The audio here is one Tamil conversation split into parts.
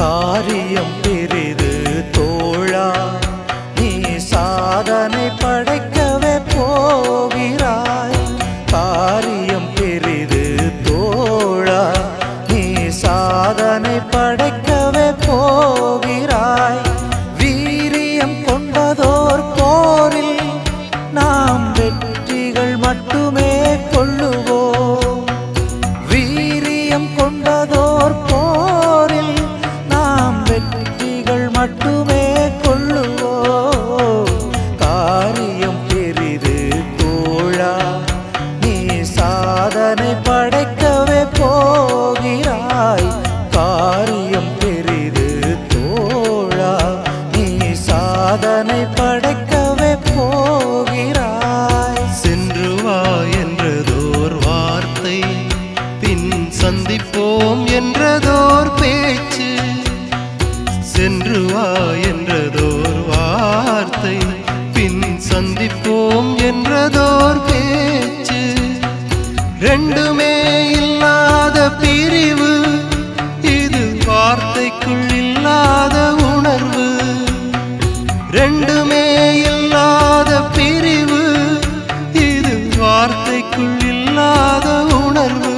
காரியம் பெரிது தோழா நீ சாதனை படைக்கவே போகிறாய் காரியம் பெரிது தோழா நீ சாதனை படைக்கவே போகிறாய் வீரியம் கொண்டதோர் போரில் நாம் வெற்றிகள் மட்டுமே கொள்ளுவோம் வீரியம் கொண்டதோர் போரில் நாம் வெற்றிகள் மட்டுமே கொள்ளுவோம் காரியம் பெரிது தோழா நீ சாதனை படைக்கவே போகிறாய் காரியம் பெரிது தோழா நீ சாதனை படைக்கவே போகிறாய் சென்று வா என்றதோர் வார்த்தை பின் சந்திப்போம் என்றதோர் பேச்சு சென்று வா என்றதோர் வார்த்தை பின் சந்திப்போம் என்றதோர் பேச்சு ரெண்டுமே இல்லாத பிரிவு இது வார்த்தைக்குள் இல்லாத உணர்வு ரெண்டுமே இல்லாத பிரிவு இது வார்த்தைக்குள் இல்லாத உணர்வு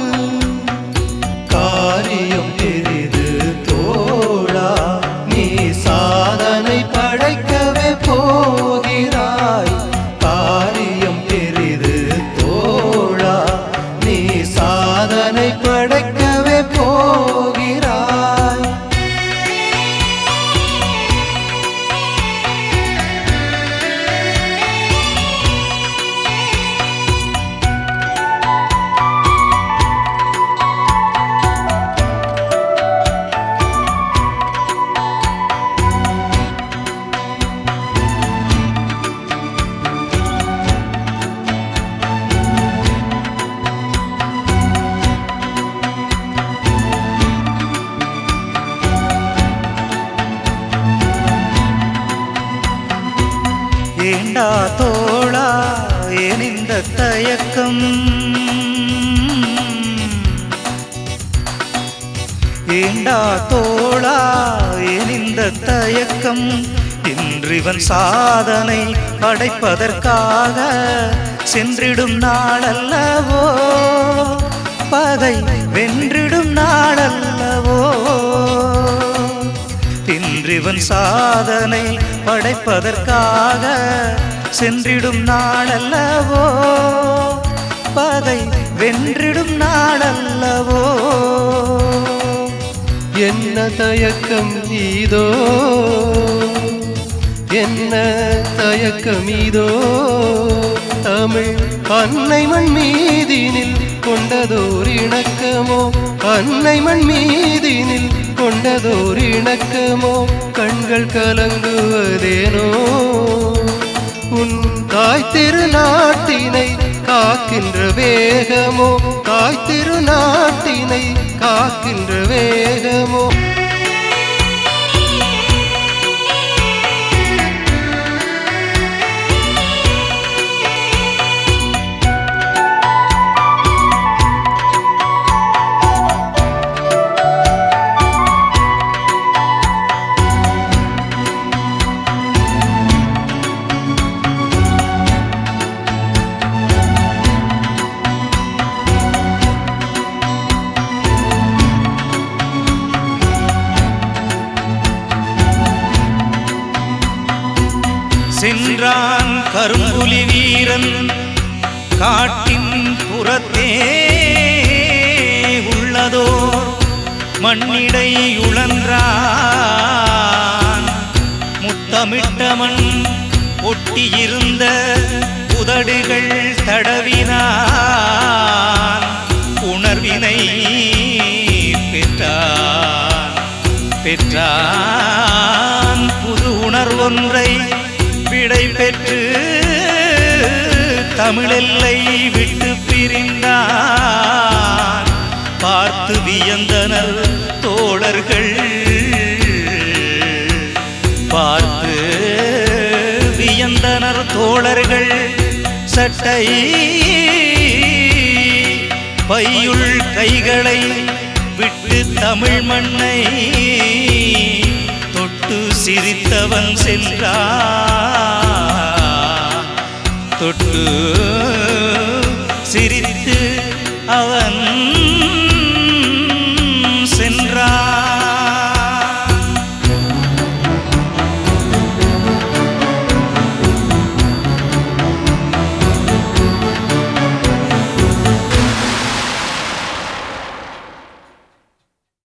காரியம் பெரிது தோழா நீ சாதனை படைக்கவே போகிறாய் காரியம் பெரிது தோழா நீ சாதனை படைக்கவே போகிறாய் ஏண்டா தோழா ஏன் இந்த தயக்கம் ஏண்டா தோழா ஏன் இந்த தயக்கம் இன்றிவன் சாதனை படைப்பதற்காக சென்றிடும் நாளல்லவோ பகை வென்றிடும் நாளல்லவோ இன்றிவன் சாதனை படைப்பதற்காக சென்றிடும் நாளல்லவோ பகை வென்றிடும் நாளல்லவோ என்ன தயக்கம் இதோ என்ன தயக்கம் இதோ தமிழ் அன்னை மண் மீதினில் கொண்டதோர் இணக்கமோ அன்னை மண் மீதினில் கொண்டதோர் இணக்கமோ கண்கள் கலங்குவதேனோ உன் தாய் திருநாட்டினை காக்கின்ற வேகமோ தாய் திருநாட்டினை காக்கின்ற வேகமோ சென்றான் கரும்புலி வீரன் காட்டின் புறத்தே உள்ளதோ மண்ணிடை உழன்றான் முத்தமிட்ட மண் ஒட்டியிருந்த உதடுகள் தடவினான் உணர்வினை பெற்றான் பெற்றான் புது உணர்வொன்றை விடை பெற்று தமிழெல்லை விட்டு பிரிந்தான் பார்த்து வியந்தனர் தோழர்கள் பார்த்து வியந்தனர் தோழர்கள் சட்டை பையுள் கைகளை விட்டு தமிழ் மண்ணை சிரித்தவன் சென்றான் தொட்டு சிரித்து அவன் சென்றான்